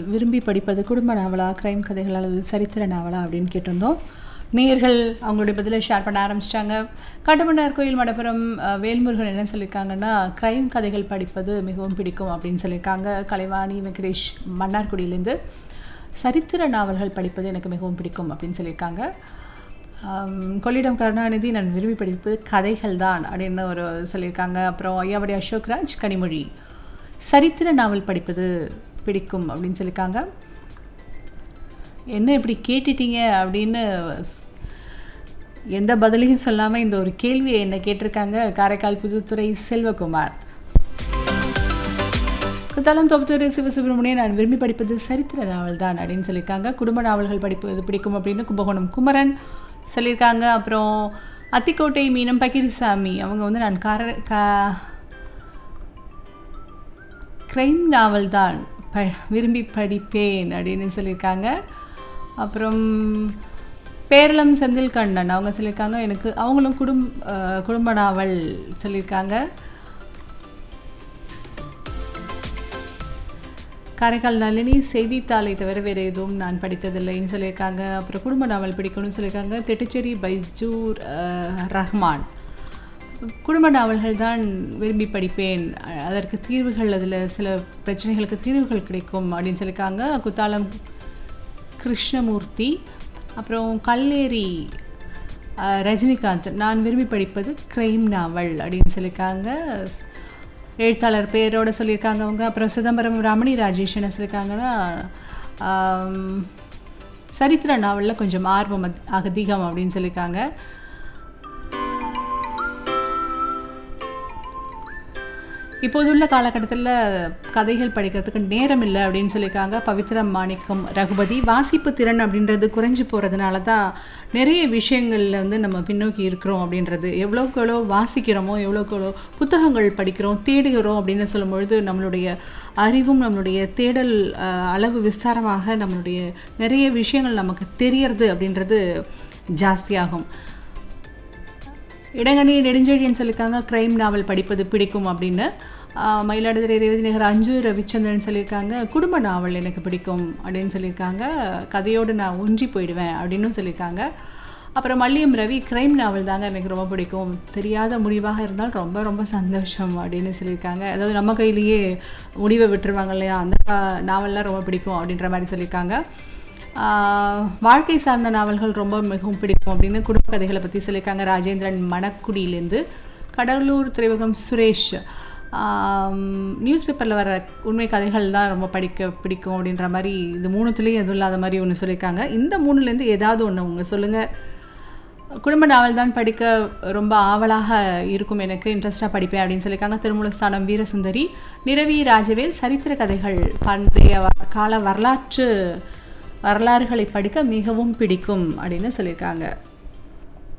விரும்பி படிப்பது குடும்ப நாவலா கிரைம் கதைகள் அல்லது சரித்திர நாவலா அப்படின்னு கேட்டிருந்தோம் நேயர்கள் அவங்களுடைய பதிலை ஷேர் பண்ண ஆரம்பிச்சிட்டாங்க காட்டுமன்னார் கோயில் மடப்புறம் அஹ், வேல்முருகன் என்ன சொல்லியிருக்காங்கன்னா கிரைம் கதைகள் படிப்பது மிகவும் பிடிக்கும் அப்படின்னு சொல்லியிருக்காங்க கலைவாணி வெங்கடேஷ் மன்னார்குடியிலேருந்து சரித்திர நாவல்கள் படிப்பது எனக்கு மிகவும் பிடிக்கும் அப்படின்னு சொல்லியிருக்காங்க ஆம், கொள்ளிடம் கருணாநிதி நான் விரும்பி படிப்பது கதைகள் தான் அப்படின்னு ஒரு சொல்லியிருக்காங்க அப்புறம் ஐயாவடி அசோக்ராஜ் கனிமொழி சரித்திர நாவல் படிப்பது பிடிக்கும் அப்படின்னு சொல்லியிருக்காங்க என்ன இப்படி கேட்டுட்டீங்க அப்படின்னு ஸ்- எந்த பதிலையும் சொல்லாமல் இந்த ஒரு கேள்வியை என்ன கேட்டிருக்காங்க காரைக்கால் புதுத்துறை செல்வகுமார் குத்தாலம் தொகுத்தூர் சிவசுப்ரமணியன் நான் விரும்பி படிப்பது சரித்திர நாவல் தான் அப்படின்னு சொல்லியிருக்காங்க குடும்ப நாவல்கள் படிப்பது பிடிக்கும் அப்படின்னு கும்பகோணம் குமரன் சொல்லியிருக்காங்க அப்புறம் அத்திக்கோட்டை மீனம் பக்கிரிசாமி அவங்க வந்து நான் கார கா கிரைம் நாவல் தான் ப விரும்பி படிப்பேன் அப்படின்னு சொல்லியிருக்காங்க அப்புறம் பேரளம் செந்தில் கண்ணன் அவங்க சொல்லியிருக்காங்க எனக்கு அவங்களும் குடும் அஹ், குடும்ப நாவல் சொல்லியிருக்காங்க காரைக்கால் நளினி செய்தித்தாளை தவிர வேறு எதுவும் நான் படித்ததில்லைன்னு சொல்லியிருக்காங்க அப்புறம் குடும்ப நாவல் பிடிக்கணும்னு சொல்லியிருக்காங்க திட்டுச்சேரி பைஜூர் அஹ், ரஹ்மான் குடும்ப நாவல்கள் தான் விரும்பி படிப்பேன் அ- அதற்கு தீர்வுகள் அதில் சில பிரச்சனைகளுக்கு தீர்வுகள் கிடைக்கும் அப்படின்னு சொல்லியிருக்காங்க குத்தாலம் கிருஷ்ணமூர்த்தி அப்புறம் கல்லேரி அஹ், ரஜினிகாந்த் நான் விரும்பி படிப்பது கிரைம் நாவல் அப்படின்னு சொல்லியிருக்காங்க எழுத்தாளர் பேரோட சொல்லியிருக்காங்க அவங்க அப்புறம் சிதம்பரம் ரமணி ராஜேஷ் என்ன சொல்லியிருக்காங்கன்னா ஆம், சரித்திர நாவலில் கொஞ்சம் ஆர்வம் அத்- அதிகம் அப்படின்னு சொல்லியிருக்காங்க இப்போதுள்ள காலகட்டத்தில் கதைகள் படிக்கிறதுக்கு நேரம் இல்லை அப்படின்னு சொல்லியிருக்காங்க பவித்ரம் மாணிக்கம் ரகுபதி வாசிப்பு திறன் அப்படின்றது குறைஞ்சு போகிறதுனால தான் நிறைய விஷயங்களில் வந்து நம்ம பின்னோக்கி இருக்கிறோம் அப்படின்றது எவ்வளோக்கு எவ்வளோ வாசிக்கிறோமோ எவ்வளோக்கு எவ்வளோ புத்தகங்கள் படிக்கிறோம் தேடுகிறோம் அப்படின்னு சொல்லும்பொழுது நம்மளுடைய அறிவும் நம்மளுடைய தேடல் அஹ், அளவு விஸ்தாரமாக நம்மளுடைய நிறைய விஷயங்கள் நமக்கு தெரியறது அப்படின்றது ஜாஸ்தியாகும் இடங்கணி நெடுஞ்செழியன் சொல்லியிருக்காங்க கிரைம் நாவல் படிப்பது பிடிக்கும் அப்படின்னு ஆஹ் மயிலாடுதுறை ரேவதி நகர் அஞ்சு ரவிச்சந்திரன் சொல்லியிருக்காங்க குடும்ப நாவல் எனக்கு பிடிக்கும் அப்படின்னு சொல்லியிருக்காங்க கதையோடு நான் ஒன்றி போயிடுவேன் அப்படின்னும் சொல்லியிருக்காங்க அப்புறம் மல்லியம் ரவி கிரைம் நாவல் தாங்க எனக்கு ரொம்ப பிடிக்கும் தெரியாத முடிவாக இருந்தால் ரொம்ப ரொம்ப சந்தோஷம் அப்படின்னு சொல்லியிருக்காங்க அதாவது நம்ம கையிலேயே முடிவை விட்டுருவாங்க இல்லையா அந்த கா- நாவல்லாம் ரொம்ப பிடிக்கும் அப்படின்ற மாதிரி சொல்லியிருக்காங்க ஆஹ் வாழ்க்கை சார்ந்த நாவல்கள் ரொம்ப மிகவும் பிடிக்கும் அப்படின்னு குடும்ப கதைகளை பற்றி சொல்லியிருக்காங்க ராஜேந்திரன் மணக்குடியிலேருந்து கடலூர் துறைமுகம் சுரேஷ் நியூஸ் பேப்பரில் வர உண்மை கதைகள் தான் ரொம்ப படிக்க பிடிக்கும் அப்படின்ற மாதிரி இந்த மூணுத்துலேயும் எதுவும் இல்லாத மாதிரி ஒன்று சொல்லியிருக்காங்க இந்த மூணுலேருந்து ஏதாவது ஒன்று உங்க சொல்லுங்கள் குடும்ப நாவல் தான் படிக்க ரொம்ப ஆவலாக இருக்கும் எனக்கு இன்ட்ரெஸ்டாக படிப்பேன் அப்படின்னு சொல்லியிருக்காங்க திருமூலஸ்தானம் வீரசுந்தரி நிரவி ராஜவேல் சரித்திர கதைகள் பண்டைய வ- கால வரலாற்று வரலாறுகளை படிக்க மிகவும் பிடிக்கும் அப்படின்னு சொல்லியிருக்காங்க